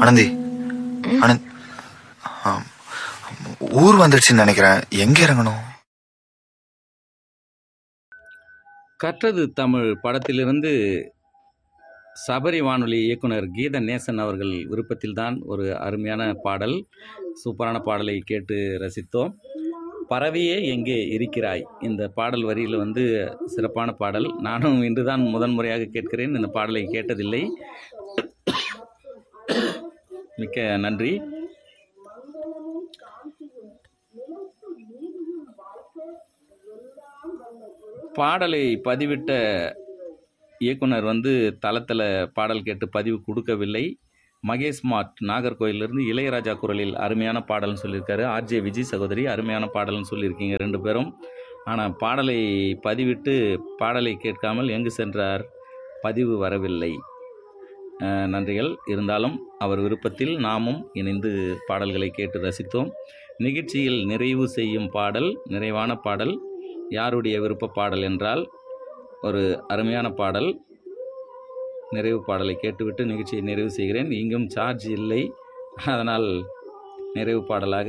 ஆனந்தி ஆனந்த் ஆம். ஊர் வந்துருச்சுன்னு நினைக்கிறேன் எங்க இறங்கணும் கற்றது தமிழ் படத்திலிருந்து சபரி வானொலி இயக்குனர் கீத நேசன் அவர்கள் விருப்பத்தில்தான் ஒரு அருமையான பாடல் சூப்பரான பாடலை கேட்டு ரசித்தோம் பறவையே எங்கே இருக்கிறாய் இந்த பாடல் வரியில் வந்து சிறப்பான பாடல் நானும் இன்றுதான் முதன்முறையாக கேட்கிறேன் இந்த பாடலை கேட்டதில்லை மிக்க நன்றி பாடலை பதிவிட்ட இயக்குனர் வந்து தளத்தில் பாடல் கேட்டு பதிவு கொடுக்கவில்லை மகேஷ் மார்ட் நாகர்கோயிலிருந்து இளையராஜா குரலில் அருமையான பாடல்னு சொல்லியிருக்காரு ஆர்ஜே விஜய் சகோதரி அருமையான பாடல்னு சொல்லியிருக்கீங்க ரெண்டு பேரும் ஆனால் பாடலை பதிவிட்டு பாடலை கேட்காமல் எங்கு சென்றார் பதிவு வரவில்லை அஹ், நன்றிகள் இருந்தாலும் அவர் விருப்பத்தில் நாமும் இணைந்து பாடல்களை கேட்டு ரசித்தோம் நிகழ்ச்சியில் நிறைவு செய்யும் பாடல் நிறைவான பாடல் யாருடைய விருப்ப பாடல் என்றால் ஒரு அருமையான பாடல் நிறைவு பாடலை கேட்டுவிட்டு நிகழ்ச்சியை நிறைவு செய்கிறேன் இங்கும் சார்ஜ் இல்லை அதனால் நிறைவு பாடலாக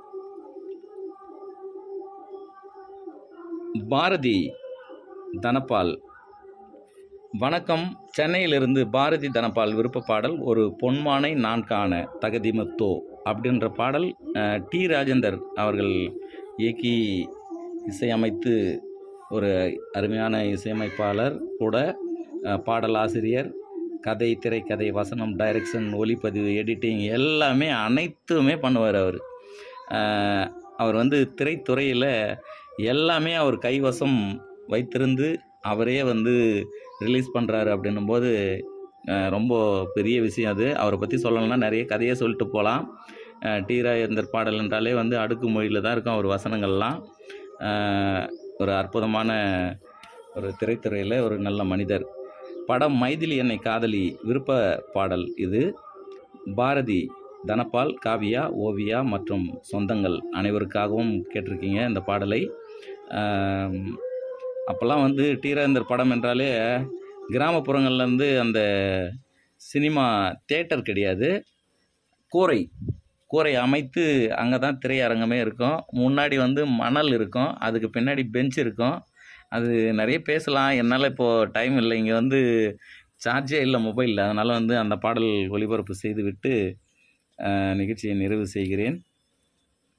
பாரதி தனபால் வணக்கம் சென்னையிலிருந்து பாரதி தனபால் விருப்ப பாடல் ஒரு பொன்மானை நான் காண தகதிமத்தோ அப்படின்ற பாடல் அஹ், டி ராஜேந்தர் அவர்கள் இயக்கி இசையமைத்து ஒரு அருமையான இசையமைப்பாளர் கூட அஹ், பாடலாசிரியர் கதை திரைக்கதை வசனம் டைரக்ஷன் ஒளிப்பதிவு எடிட்டிங் எல்லாமே அனைத்துமே பண்ணுவார் அவர் அஹ், அவர் வந்து திரைத்துறையில் எல்லாமே அவர் கைவசம் வைத்திருந்து அவரே வந்து ரிலீஸ் பண்ணுறாரு அப்படின்னும்போது அஹ், ரொம்ப பெரிய விஷயம் அது அவரை பற்றி சொல்லணும்னா நிறைய கதையே சொல்லிட்டு போகலாம் டி ராஜேந்தர் பாடல் என்றாலே வந்து அடுக்கு மொழியில் தான் இருக்கும் அவர் வசனங்கள்லாம் அஹ், ஒரு அற்புதமான ஒரு திரைத்துறையில் ஒரு நல்ல மனிதர் படம் மைதிலி என்னை காதலி விருப்ப பாடல் இது பாரதி தனபால் காவியா ஓவியா மற்றும் சொந்தங்கள் அனைவருக்காகவும் கேட்டிருக்கீங்க இந்த பாடலை ஆம், அப்போல்லாம் வந்து டி ராஜேந்தர் படம் என்றாலே கிராமப்புறங்கள்லேருந்து அந்த சினிமா தேட்டர் கிடையாது கூரை கூரை அமைத்து அங்கே தான் திரையரங்கமே இருக்கும் முன்னாடி வந்து மணல் இருக்கும் அதுக்கு பின்னாடி பெஞ்ச் இருக்கும் அது நிறைய பேசலாம் என்னால் இப்போது டைம் இல்லை இங்கே வந்து சார்ஜே இல்லை மொபைலில் அதனால் வந்து அந்த பாடல் ஒளிபரப்பு செய்துவிட்டு அஹ், நிகழ்ச்சியை நிறைவு செய்கிறேன்